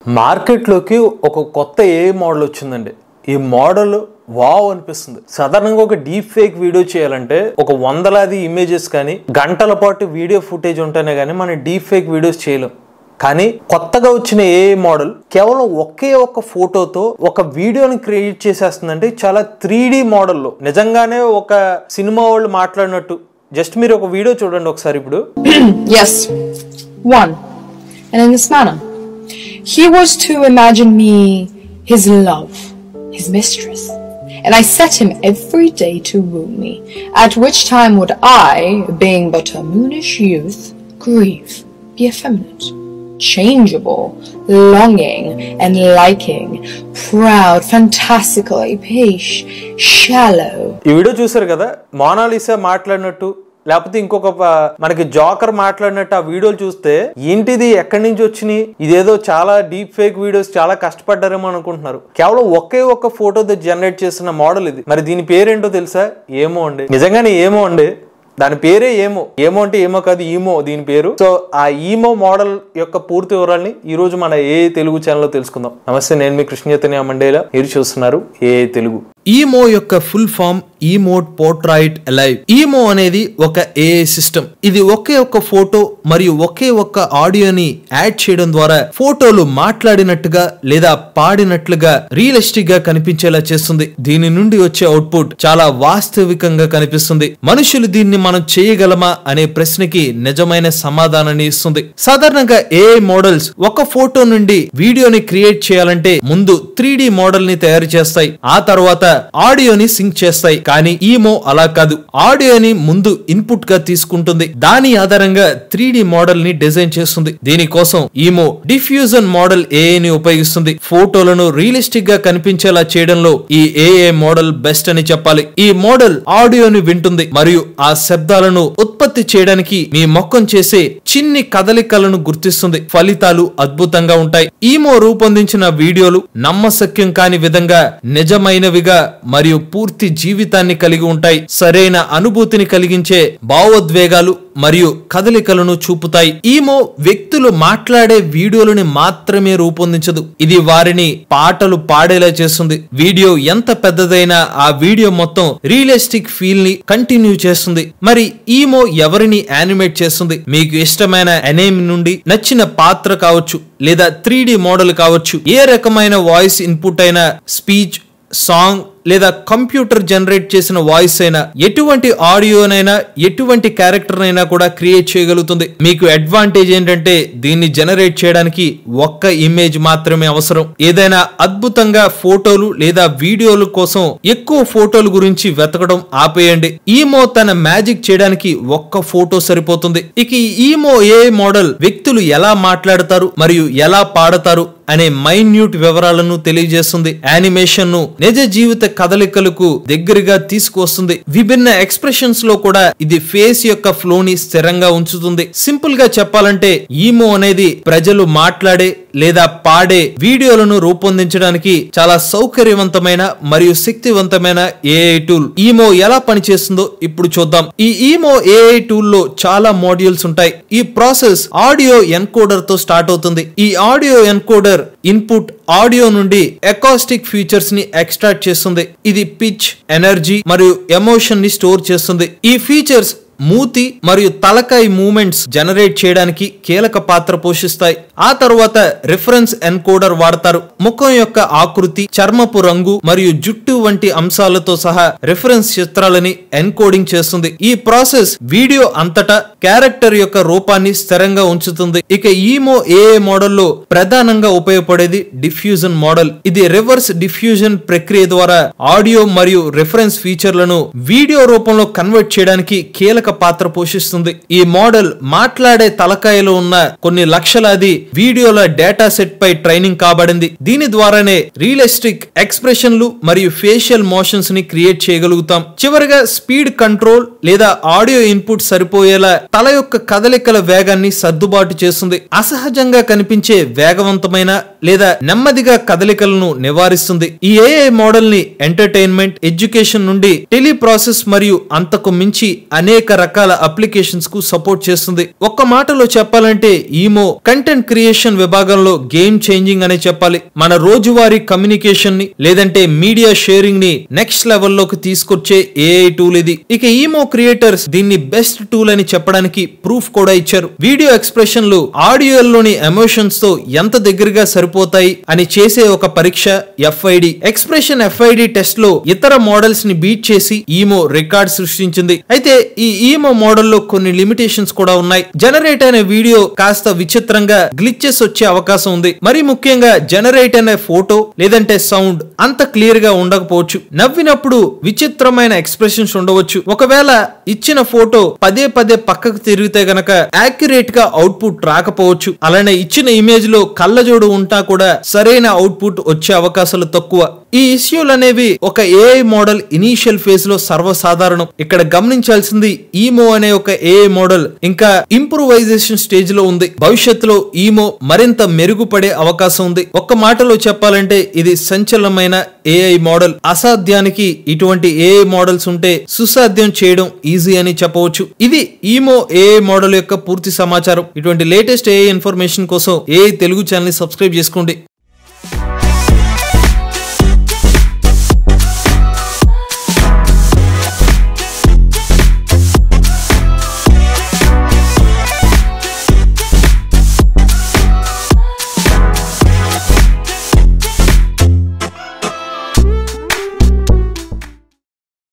మార్కెట్లోకి ఒక కొత్త ఏ మోడల్ వచ్చిందండి ఈ మోడల్ వావ్ అనిపిస్తుంది సాధారణంగా ఒక డీప్ ఫేక్ వీడియో చేయాలంటే ఒక వందలాది ఇమేజెస్ కానీ గంటల పాటు వీడియో ఫుటేజ్ ఉంటేనే కానీ మనం డీప్ ఫేక్ వీడియోస్ చేయలేం కానీ కొత్తగా వచ్చిన ఏ మోడల్ కేవలం ఒకే ఒక్క ఫోటోతో ఒక వీడియోని క్రియేట్ చేసేస్తుందంటే చాలా త్రీ డి మోడల్లో నిజంగానే ఒక సినిమా వాళ్ళు మాట్లాడినట్టు జస్ట్ మీరు ఒక వీడియో చూడండి ఒకసారి ఇప్పుడు Yes, one. And in this manner. He was to imagine me his love, his mistress. And I set him every day to woo me, at which time would I, being but a moonish youth, grieve, be effeminate, changeable, longing and liking, proud, fantastically pish, shallow, ఈ వీడియో చూసారు కదా Mona Lisa మాట్లాడినట్టు లేకపోతే ఇంకొక ప- మనకి joker మాట్లాడినట్టు ఆ వీడియోలు చూస్తే ఏంటిది ఎక్కడి నుంచి వచ్చినాయి ఇదేదో చాలా డీప్ ఫేక్ వీడియోస్ చాలా కష్టపడ్డారేమో అనుకుంటున్నారు కేవలం ఒకే ఒక్క ఫోటోతో జనరేట్ చేసిన మోడల్ ఇది మరి దీని పేరేంటో తెలుసా ఏమో అండి నిజంగానే ఏమో అండి దాని పేరే ఏమో ఏమో అంటే ఏమో కాదు ఈమో దీని పేరు సో ఆ ఈమో మోడల్ యొక్క పూర్తి వివరాల్ని ఈ రోజు మన ఏ తెలుగు ఛానల్లో తెలుసుకుందాం నమస్తే నేను మీ కృష్ణ చైతన్య మండేలా మీరు చూస్తున్నారు ఏ తెలుగు ఈమో యొక్క full form emote portrait alive EMO అనేది ఒక ఏఐ సిస్టమ్ ఇది ఒకే ఒక్క ఫోటో మరియు ఒకే ఒక్క ఆడియోని యాడ్ చేయడం ద్వారా ఫోటోలు మాట్లాడినట్టుగా లేదా పాడినట్లుగా రియలిస్టిక్ గా కనిపించేలా చేస్తుంది దీని నుండి వచ్చే అవుట్పుట్ చాలా వాస్తవికంగా కనిపిస్తుంది మనుషులు దీన్ని మనం చేయగలమా అనే ప్రశ్నకి నిజమైన సమాధానాన్ని ఇస్తుంది సాధారణంగా ఏఐ మోడల్స్ ఒక ఫోటో నుండి వీడియోని క్రియేట్ చేయాలంటే ముందు త్రీ డి మోడల్ ని తయారు చేస్తాయి ఆ తర్వాత ఆడియోని సింక్ చేస్తాయి కానీ ఈమో అలా కాదు ఆడియోని ముందు ఇన్పుట్ గా తీసుకుంటుంది దాని ఆధారంగా త్రీ డి మోడల్ ని డిజైన్ చేస్తుంది దీనికోసం ఈమో డిఫ్యూజన్ మోడల్ ఏఐ ని ఉపయోగిస్తుంది ఫోటోలను రియలిస్టిక్ గా కనిపించేలా చేయడంలో ఈ ఏఐ మోడల్ బెస్ట్ అని చెప్పాలి ఈ మోడల్ ఆడియోని వింటుంది మరియు ఆ శబ్దాలను ఉత్పత్తి చేయడానికి మీ మొక్కం చేసే చిన్ని కదలికలను గుర్తిస్తుంది ఫలితాలు అద్భుతంగా ఉంటాయి ఈమో రూపొందించిన వీడియోలు నమ్మశక్యం కాని విధంగా నిజమైనవిగా మరియు పూర్తి జీవితాన్ని కలిగి ఉంటాయి సరైన అనుభూతిని కలిగించే భావోద్వేగాలు మరియు కదలికలను చూపుతాయి ఈమో వ్యక్తులు మాట్లాడే వీడియోలను మాత్రమే రూపొందించదు ఇది వారిని పాటలు పాడేలా చేస్తుంది వీడియో ఎంత పెద్దదైనా ఆ వీడియో మొత్తం రియలిస్టిక్ ఫీల్ ని కంటిన్యూ చేస్తుంది మరి ఈమో ఎవరిని యానిమేట్ చేస్తుంది మీకు ఇష్టమైన ఎనేమ్ నుండి నచ్చిన పాత్ర కావచ్చు లేదా త్రీ మోడల్ కావచ్చు ఏ రకమైన వాయిస్ ఇన్పుట్ అయినా స్పీచ్ సాంగ్ లేదా కంప్యూటర్ జనరేట్ చేసిన వాయిస్ అయినా ఎటువంటి ఆడియోనైనా ఎటువంటి క్యారెక్టర్ అయినా కూడా క్రియేట్ చేయగలుగుతుంది మీకు అడ్వాంటేజ్ ఏంటంటే దీన్ని జనరేట్ చేయడానికి ఒక్క ఇమేజ్ మాత్రమే అవసరం ఏదైనా అద్భుతంగా ఫోటోలు లేదా వీడియోల కోసం ఎక్కువ ఫోటోల గురించి వెతకడం ఆపేయండి ఈమో తన మ్యాజిక్ చేయడానికి ఒక్క ఫోటో సరిపోతుంది ఇక ఈ ఈమో ఏ మోడల్ వ్యక్తులు ఎలా మాట్లాడతారు మరియు ఎలా పాడతారు అనే మైన్యూట్ వివరాలను తెలియజేస్తుంది యానిమేషన్ ను నిజ జీవిత కదలికలకు దగ్గరగా తీసుకువస్తుంది విభిన్న ఎక్స్ప్రెషన్స్ లో కూడా ఇది ఫేస్ యొక్క ఫ్లో ని స్థిరంగా ఉంచుతుంది సింపుల్ గా చెప్పాలంటే ఈమో అనేది ప్రజలు మాట్లాడే లేదా పాడే వీడియోలను రూపొందించడానికి చాలా సౌకర్యవంతమైన మరియు శక్తివంతమైన ఏఐ టూల్ ఈమో ఎలా పనిచేస్తుందో ఇప్పుడు చూద్దాం ఈ ఈమో ఏఐ టూల్ లో చాలా మాడ్యూల్స్ ఉంటాయి ఈ ప్రాసెస్ ఆడియో ఎన్కోడర్ తో స్టార్ట్ అవుతుంది ఈ ఆడియో ఎన్కోడర్ ఇన్పుట్ ఆడియో నుండి ఎకాస్టిక్ ఫీచర్స్ ని ఎక్స్ట్రాక్ట్ చేస్తుంది ఇది పిచ్ ఎనర్జీ మరియు ఎమోషన్ ని స్టోర్ చేస్తుంది ఈ ఫీచర్స్ మూతి మరియు తలకాయ మూమెంట్స్ జనరేట్ చేయడానికి కీలక పాత్ర పోషిస్తాయి ఆ తరువాత రిఫరెన్స్ ఎన్కోడర్ వాడతారు ముఖం యొక్క ఆకృతి చర్మపు రంగు మరియు జుట్టు వంటి అంశాలతో సహా రిఫరెన్స్ చిత్రాలని ఎన్కోడింగ్ చేస్తుంది ఈ ప్రాసెస్ వీడియో అంతటా క్యారెక్టర్ యొక్క రూపాన్ని స్థిరంగా ఉంచుతుంది ఇక ఈమో ఏఏ మోడల్లో ప్రధానంగా ఉపయోగపడేది డిఫ్యూజన్ మోడల్ ఇది రివర్స్ డిఫ్యూజన్ ప్రక్రియ ద్వారా ఆడియో మరియు రిఫరెన్స్ ఫీచర్లను వీడియో రూపంలో కన్వర్ట్ చేయడానికి కీలక పాత్ర పోషిస్తుంది ఈ మోడల్ మాట్లాడే తలకాయలో ఉన్న కొన్ని లక్షలాది వీడియోల డేటా సెట్ పై ట్రైనింగ్ కాబడింది దీని ద్వారానే రియలిస్టిక్ ఎక్స్ప్రెషన్లు మరియు ఫేషియల్ మోషన్స్ ని క్రియేట్ చేయగలుగుతాం చివరగా స్పీడ్ కంట్రోల్ లేదా ఆడియో ఇన్పుట్ సరిపోయేలా తల యొక్క కదలికల వేగాన్ని సర్దుబాటు చేస్తుంది అసహజంగా కనిపించే వేగవంతమైన లేదా నెమ్మదిగా కదలికలను నివారిస్తుంది ఈ ఏఐ మోడల్ ని ఎంటర్టైన్మెంట్ ఎడ్యుకేషన్ నుండి టెలి ప్రాసెస్ మరియు అంతకు మించి అనేక రకాల అప్లికేషన్స్ కు సపోర్ట్ చేస్తుంది ఒక్క మాటలో చెప్పాలంటే ఈమో కంటెంట్ క్రియేషన్ విభాగంలో గేమ్ చేంజింగ్ అనే చెప్పాలి మన రోజువారీ కమ్యూనికేషన్ ని లేదంటే మీడియా షేరింగ్ ని నెక్స్ట్ లెవెల్లోకి తీసుకొచ్చే ఏఐ టూల్ ఇది ఇక ఈమో క్రియేటర్స్ దీన్ని బెస్ట్ టూల్ అని చెప్పడానికి ప్రూఫ్ కూడా ఇచ్చారు వీడియో ఎక్స్ప్రెషన్లు ఆడియోలోని ఎమోషన్స్ తో ఎంత దగ్గరగా సరిపోతాయి అని చేసే ఒక పరీక్ష ఎఫ్ఐడి ఎక్స్ప్రెషన్ ఎఫ్ఐడి టెస్ట్ లో ఇతర మోడల్స్ ని బీట్ చేసి ఈమో రికార్డ్ సృష్టించింది అయితే ఈ ఈమో మోడల్ లో కొన్ని లిమిటేషన్స్ కూడా ఉన్నాయి జనరేట్ అయిన వీడియో కాస్త విచిత్రంగా గ్లిచెస్ వచ్చే అవకాశం ఉంది మరి ముఖ్యంగా జనరేట్ అయిన ఫోటో లేదంటే సౌండ్ అంత క్లియర్ గా ఉండకపోవచ్చు నవ్వినప్పుడు విచిత్రమైన ఎక్స్ప్రెషన్స్ ఉండవచ్చు ఒకవేళ ఇచ్చిన ఫోటో పదే పదే పక్కకు తిరిగితే గనక యాక్యురేట్ గా అవుట్పుట్ రాకపోవచ్చు అలానే ఇచ్చిన ఇమేజ్ లో కళ్ళజోడు ఉంటా కూడా సరైన అవుట్పుట్ వచ్చే అవకాశాలు తక్కువ ఈ ఇష్యూలు అనేవి ఒక ఏఐ మోడల్ ఇనీషియల్ ఫేజ్ లో సర్వసాధారణం ఇక్కడ గమనించాల్సింది ఈమో అనే ఒక ఏఐ మోడల్ ఇంకా ఇంప్రూవైజేషన్ స్టేజ్ లో ఉంది భవిష్యత్తులో ఈమో మరింత మెరుగుపడే అవకాశం ఉంది ఒక్క మాటలో చెప్పాలంటే ఇది సంచలనమైన ఏఐ మోడల్ అసాధ్యానికి ఇటువంటి ఏఐ మోడల్స్ ఉంటే సుసాధ్యం చేయడం ఈజీ అని చెప్పవచ్చు ఇది ఈమో ఏఐ మోడల్ యొక్క పూర్తి సమాచారం ఇటువంటి లేటెస్ట్ ఏఐ ఇన్ఫర్మేషన్ కోసం ఏఐ తెలుగు ఛానల్ ని సబ్స్క్రైబ్ చేసుకోండి